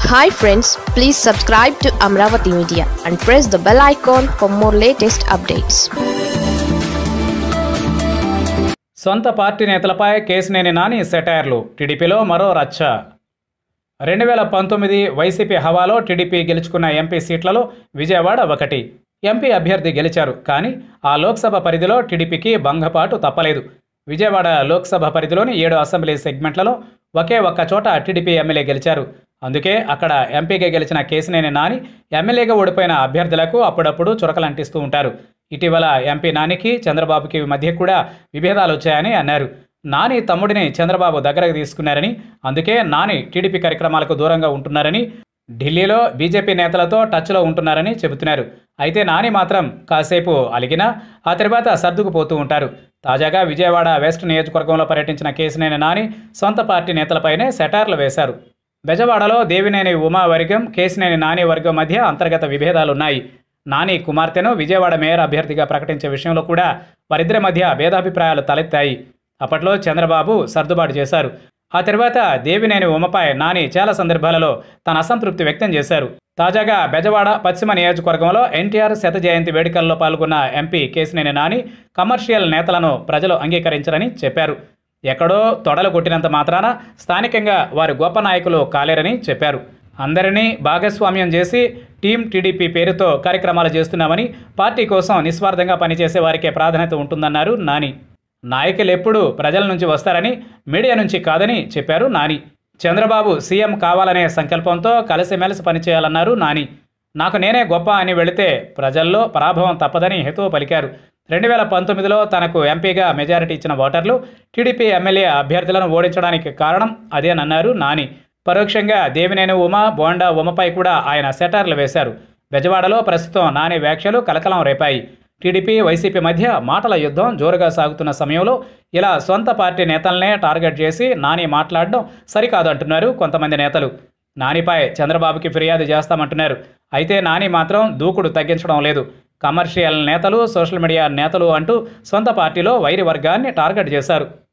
hi friends please subscribe to Amaravati media and press the bell icon for more latest updates సొంత party నేతలపై కేసినేని నాని సెటైర్లు టీడీపీలో మరో రచ్చ రెండు వేల పంతొమ్మిది వైసీపీ హవాలో టీడీపీ గెలుచుకున్న ఎంపీ సీట్లలో విజయవాడ ఒకటి ఎంపీ అభ్యర్థి గెలిచారు కానీ ఆ లోక్సభ పరిధిలో టీడీపీకి భంగపాటు తప్పలేదు విజయవాడ లోక్సభ పరిధిలోని ఏడు అసెంబ్లీ సెగ్మెంట్లలో ఒకే ఒక్క చోట టీడీపీ ఎమ్మెల్యే గెలిచారు అందుకే అక్కడ ఎంపీగా గెలిచిన కేసినేని నాని ఎమ్మెల్యేగా ఓడిపోయిన అభ్యర్థులకు అప్పుడప్పుడు చురకలంటిస్తూ ఉంటారు ఇటీవల ఎంపీ నానికి చంద్రబాబుకి మధ్య కూడా విభేదాలు వచ్చాయని అన్నారు నాని తమ్ముడిని చంద్రబాబు దగ్గరకు తీసుకున్నారని అందుకే నాని టీడీపీ కార్యక్రమాలకు దూరంగా ఉంటున్నారని ఢిల్లీలో బీజేపీ నేతలతో టచ్లో ఉంటున్నారని చెబుతున్నారు అయితే నాని మాత్రం కాసేపు అలిగినా ఆ తర్వాత సర్దుకుపోతూ ఉంటారు తాజాగా విజయవాడ వెస్ట్ నియోజకవర్గంలో పర్యటించిన కేసినేని నాని సొంత పార్టీ నేతలపైనే సెటార్లు వేశారు బెజవాడలో దేవినేని ఉమా వర్గం కేసినేని నాని వర్గం మధ్య అంతర్గత విభేదాలున్నాయి నాని కుమార్తెను విజయవాడ మేయర్ అభ్యర్థిగా ప్రకటించే విషయంలో కూడా వారిద్దరి మధ్య భేదాభిప్రాయాలు తలెత్తాయి అప్పట్లో చంద్రబాబు సర్దుబాటు చేశారు ఆ తర్వాత దేవినేని ఉమపై నాని చాలా సందర్భాలలో తన అసంతృప్తి వ్యక్తం చేశారు తాజాగా బెజవాడ పశ్చిమ నియోజకవర్గంలో ఎన్టీఆర్ శత జయంతి వేడుకల్లో పాల్గొన్న ఎంపీ కేసినేని నాని కమర్షియల్ నేతలను ప్రజలు అంగీకరించరని చెప్పారు ఎక్కడో తొడలు కొట్టినంత మాత్రాన స్థానికంగా వారు గొప్ప నాయకులు కాలేరని చెప్పారు అందరినీ భాగస్వామ్యం చేసి టీం టీడీపీ పేరుతో కార్యక్రమాలు చేస్తున్నామని పార్టీ కోసం నిస్వార్థంగా పనిచేసే వారికే ప్రాధాన్యత ఉంటుందన్నారు నాని నాయకులు ఎప్పుడూ ప్రజల నుంచి వస్తారని మీడియా నుంచి కాదని చెప్పారు నాని చంద్రబాబు సీఎం కావాలనే సంకల్పంతో కలిసిమెలిసి పనిచేయాలన్నారు నాని నాకు నేనే గొప్ప అని వెళితే ప్రజల్లో పరాభవం తప్పదని హేతువు పలికారు రెండు వేల పంతొమ్మిదిలో తనకు ఎంపీగా మెజారిటీ ఇచ్చిన ఓటర్లు టీడీపీ ఎమ్మెల్యే అభ్యర్థులను ఓడించడానికి కారణం అదేనన్నారు నాని పరోక్షంగా దేవినేని ఉమ బోండా ఉమపై కూడా ఆయన సెటార్లు వేశారు బెజవాడలో ప్రస్తుతం నాని వ్యాఖ్యలు కలకలం రేపాయి టీడీపీ వైసీపీ మధ్య మాటల యుద్ధం జోరుగా సాగుతున్న సమయంలో ఇలా సొంత పార్టీ నేతలనే టార్గెట్ చేసి నాని మాట్లాడడం సరికాదంటున్నారు కొంతమంది నేతలు నానిపై చంద్రబాబుకి ఫిర్యాదు చేస్తామంటున్నారు అయితే నాని మాత్రం దూకుడు తగ్గించడం లేదు కమర్షియల్ నేతలు సోషల్ మీడియా నేతలు అంటూ సొంత పార్టీలో వైరి వర్గాన్ని టార్గెట్ చేశారు